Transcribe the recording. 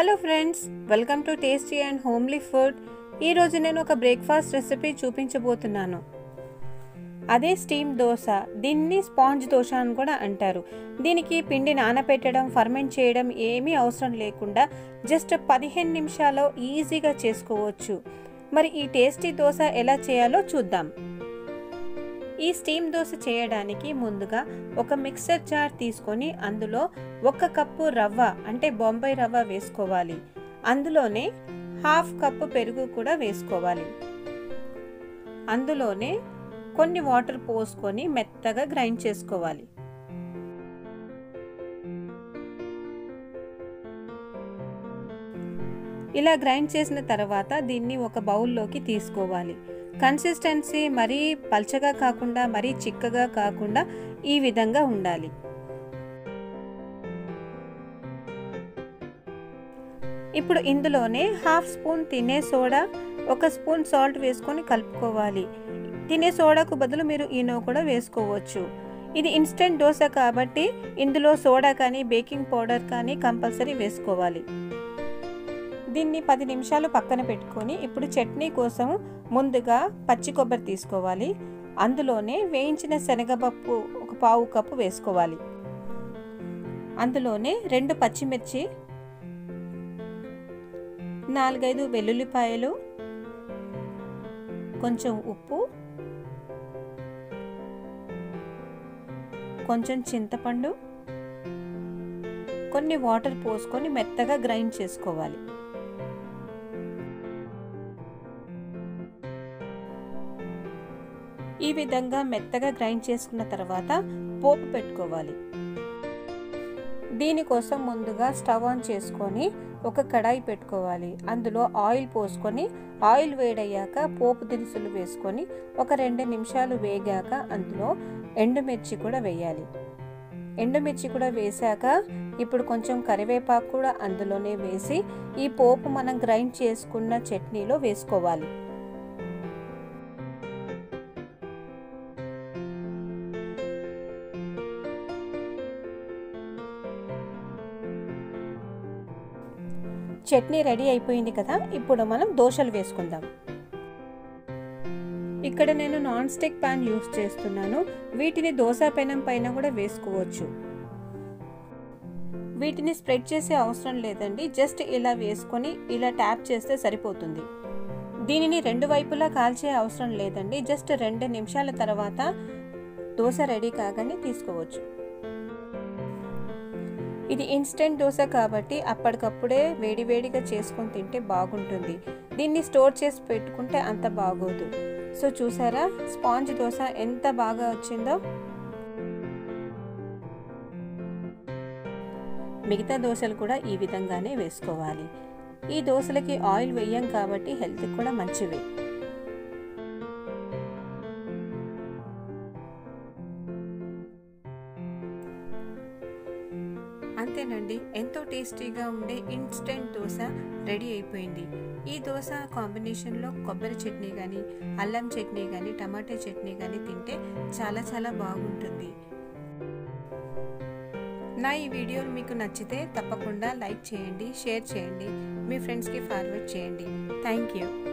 hello friends welcome to tasty and homely food ఈరోజు నేను ఒక బ్రేక్ఫాస్ట్ రెసిపీ చూపించబోతున్నాను అదే స్టీమ్ దోశ దీన్ని స్పాంజ్ దోశ అని కూడా అంటారు దీనికి పిండి నానబెట్టడం ఫర్మెంట్ చేయడం ఏమీ అవసరం లేకుండా జస్ట్ పదిహేను నిమిషాల్లో ఈజీగా చేసుకోవచ్చు మరి ఈ టేస్టీ దోశ ఎలా చేయాలో చూద్దాం ఈ స్టీమ్ దోశ చేయడానికి ముందుగా ఒక మిక్సర్ జార్ తీసుకొని అందులో ఒక కప్పు రవ్వ అంటే బొంబాయి రవ్వ వేసుకోవాలి అందులోనే హాఫ్ కప్పు పెరుగు కూడా వేసుకోవాలి అందులోనే కొన్ని వాటర్ పోసుకొని మెత్తగా గ్రైండ్ చేసుకోవాలి ఇలా గ్రైండ్ చేసిన తర్వాత దీన్ని ఒక బౌల్లోకి తీసుకోవాలి కన్సిస్టెన్సీ మరీ పల్చగా కాకుండా మరీ చిక్కగా కాకుండా ఈ విధంగా ఉండాలి ఇప్పుడు ఇందులోనే హాఫ్ స్పూన్ తినే సోడా ఒక స్పూన్ సాల్ట్ వేసుకొని కలుపుకోవాలి తినే సోడాకు బదులు మీరు ఈనో కూడా వేసుకోవచ్చు ఇది ఇన్స్టెంట్ దోశ కాబట్టి ఇందులో సోడా కానీ బేకింగ్ పౌడర్ కానీ కంపల్సరీ వేసుకోవాలి దీన్ని పది నిమిషాలు పక్కన పెట్టుకొని ఇప్పుడు చట్నీ కోసం ముందుగా పచ్చి కొబ్బరి తీసుకోవాలి అందులోనే వేయించిన శనగపప్పు ఒక పావు కప్పు వేసుకోవాలి అందులోనే రెండు పచ్చిమిర్చి నాలుగైదు వెల్లుల్లిపాయలు కొంచెం ఉప్పు కొంచెం చింతపండు కొన్ని వాటర్ పోసుకొని మెత్తగా గ్రైండ్ చేసుకోవాలి ఈ విధంగా మెత్తగా గ్రైండ్ చేసుకున్న తర్వాత పోపు పెట్టుకోవాలి దీనికోసం ముందుగా స్టవ్ ఆన్ చేసుకొని ఒక కడాయి పెట్టుకోవాలి అందులో ఆయిల్ పోసుకొని ఆయిల్ వేడయ్యాక పోపు దినుసులు వేసుకొని ఒక రెండు నిమిషాలు వేగాక అందులో ఎండుమిర్చి కూడా వేయాలి ఎండుమిర్చి కూడా వేశాక ఇప్పుడు కొంచెం కరివేపాకు కూడా అందులోనే వేసి ఈ పోపు మనం గ్రైండ్ చేసుకున్న చట్నీలో వేసుకోవాలి చట్నీ రెడీ అయిపోయింది కదా ఇప్పుడు మనం దోశలు వేసుకుందాం ఇక్కడ నేను నాన్ స్టిక్ ప్యాన్ యూస్ చేస్తున్నాను వీటిని దోశ పెనం పైన కూడా వేసుకోవచ్చు వీటిని స్ప్రెడ్ చేసే అవసరం లేదండి జస్ట్ ఇలా వేసుకొని ఇలా ట్యాప్ చేస్తే సరిపోతుంది దీనిని రెండు వైపులా కాల్చే అవసరం లేదండి జస్ట్ రెండు నిమిషాల తర్వాత దోశ రెడీ కాగానే తీసుకోవచ్చు ఇది ఇన్స్టెంట్ దోశ కాబట్టి అప్పటికప్పుడే వేడివేడిగా చేసుకొని తింటే బాగుంటుంది దీన్ని స్టోర్ చేసి పెట్టుకుంటే అంత బాగోదు సో చూసారా స్పాంజ్ దోశ ఎంత బాగా వచ్చిందో మిగతా దోశలు కూడా ఈ విధంగానే వేసుకోవాలి ఈ దోశలకి ఆయిల్ వేయం కాబట్టి హెల్త్కి కూడా మంచివి అంతేనండి ఎంతో టేస్టీగా ఉండే ఇన్స్టెంట్ దోశ రెడీ అయిపోయింది ఈ దోశ కాంబినేషన్లో కొబ్బరి చట్నీ కానీ అల్లం చట్నీ కానీ టమాటా చట్నీ కానీ తింటే చాలా చాలా బాగుంటుంది నా ఈ వీడియోలు మీకు నచ్చితే తప్పకుండా లైక్ చేయండి షేర్ చేయండి మీ ఫ్రెండ్స్కి ఫార్వర్డ్ చేయండి థ్యాంక్ యూ